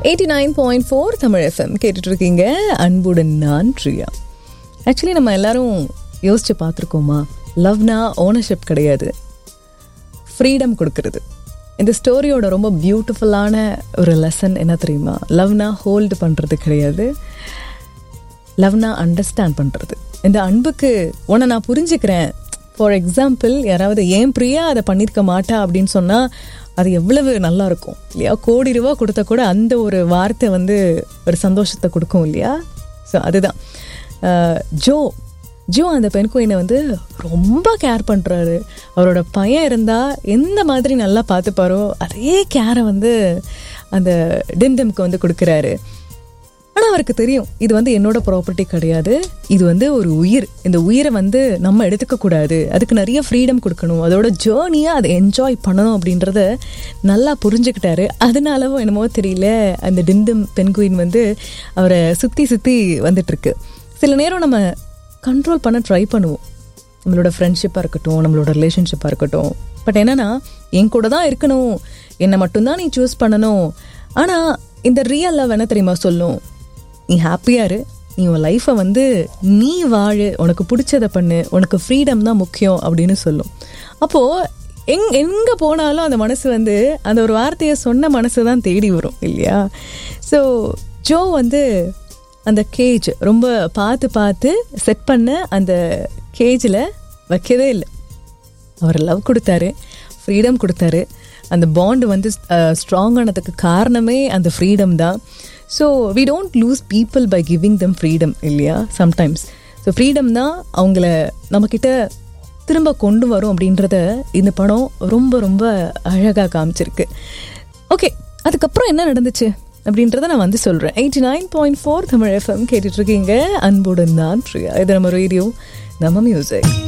eighty nine point four Tamil FM கேட்டுட்டு இருக்கீங்க அன்புடன் நான் ப்ரியா ஆக்சுவலி நம்ம எல்லாரும் யோசிச்சு பார்த்துருக்கோமா லவ்னா ஓனர்ஷிப் கிடையாது ஃப்ரீடம் கொடுக்கறது இந்த ஸ்டோரியோட ரொம்ப பியூட்டிஃபுல்லான ஒரு லெசன் என்ன தெரியுமா லவ்னா ஹோல்டு பண்ணுறது கிடையாது லவ்னா அண்டர்ஸ்டாண்ட் பண்ணுறது இந்த அன்புக்கு உன்னை நான் புரிஞ்சுக்கிறேன் ஃபார் எக்ஸாம்பிள் யாராவது ஏன் பிரியா அதை பண்ணியிருக்க மாட்டா அப்படின்னு சொன்னால் அது எவ்வளவு நல்லா இருக்கும் இல்லையா கோடி ரூபா கொடுத்தா கூட அந்த ஒரு வார்த்தை வந்து ஒரு சந்தோஷத்தை கொடுக்கும் இல்லையா ஸோ அதுதான் அஹ், ஜோ ஜோ அந்த பெண் குயினை வந்து ரொம்ப கேர் பண்ணுறாரு அவரோட பையன் இருந்தால் எந்த மாதிரி நல்லா பார்த்துப்பாரோ அதே கேரை வந்து அந்த டிம்டிம்க்கு வந்து கொடுக்குறாரு ஆனால் அவருக்கு தெரியும் இது வந்து என்னோட ப்ராப்பர்ட்டி கிடையாது இது வந்து ஒரு உயிர் இந்த உயிரை வந்து நம்ம எடுத்துக்க கூடாது அதுக்கு நிறைய ஃப்ரீடம் கொடுக்கணும் அதோட ஜேர்னியை அதை என்ஜாய் பண்ணணும் அப்படின்றத நல்லா புரிஞ்சுக்கிட்டாரு அதனாலவோ என்னமோ தெரியல அந்த டிண்டும் பெண்குயின் வந்து அவரை சுற்றி சுற்றி வந்துட்டுருக்கு சில நேரம் நம்ம கண்ட்ரோல் பண்ண ட்ரை பண்ணுவோம் நம்மளோட ஃப்ரெண்ட்ஷிப்பாக இருக்கட்டும் நம்மளோட ரிலேஷன்ஷிப்பாக இருக்கட்டும் பட் என்னன்னா என் கூட தான் இருக்கணும் என்னை மட்டும்தான் நீ சூஸ் பண்ணணும் ஆனால் இந்த ரியல் லவ் என்ன தெரியுமா சொல்லும் நீ ஹாப்பியாக இரு நீ உன் லைஃப்பை வந்து நீ வாழு உனக்கு பிடிச்சதை பண்ணு உனக்கு ஃப்ரீடம் தான் முக்கியம் அப்படின்னு சொல்லும் அப்போது எங் எங்கே போனாலும் அந்த மனசு வந்து அந்த ஒரு வார்த்தையை சொன்ன மனசு தான் தேடி வரும் இல்லையா ஸோ ஜோ வந்து அந்த கேஜ் ரொம்ப பார்த்து பார்த்து செட் பண்ண அந்த கேஜில் வைக்கவே இல்லை அவர் லவ் கொடுத்தாரு ஃப்ரீடம் கொடுத்தாரு அந்த பாண்டு வந்து ஸ்ட்ராங் ஆனதுக்கு காரணமே அந்த ஃப்ரீடம் தான் so we don't lose people by giving them freedom இல்லையா சம்டைம்ஸ் ஸோ ஃப்ரீடம் தான் அவங்கள நம்மக்கிட்ட திரும்ப கொண்டு வரும் அப்படின்றத இந்த படம் ரொம்ப ரொம்ப அழகாக காமிச்சிருக்கு ஓகே அதுக்கப்புறம் என்ன நடந்துச்சு அப்படின்றத நான் வந்து சொல்கிறேன் eighty nine point four Tamil FM கேட்டுட்ருக்கீங்க அன்புடன் நான் ப்ரியா இது நம்ம ரேடியோ நம்ம மியூசிக்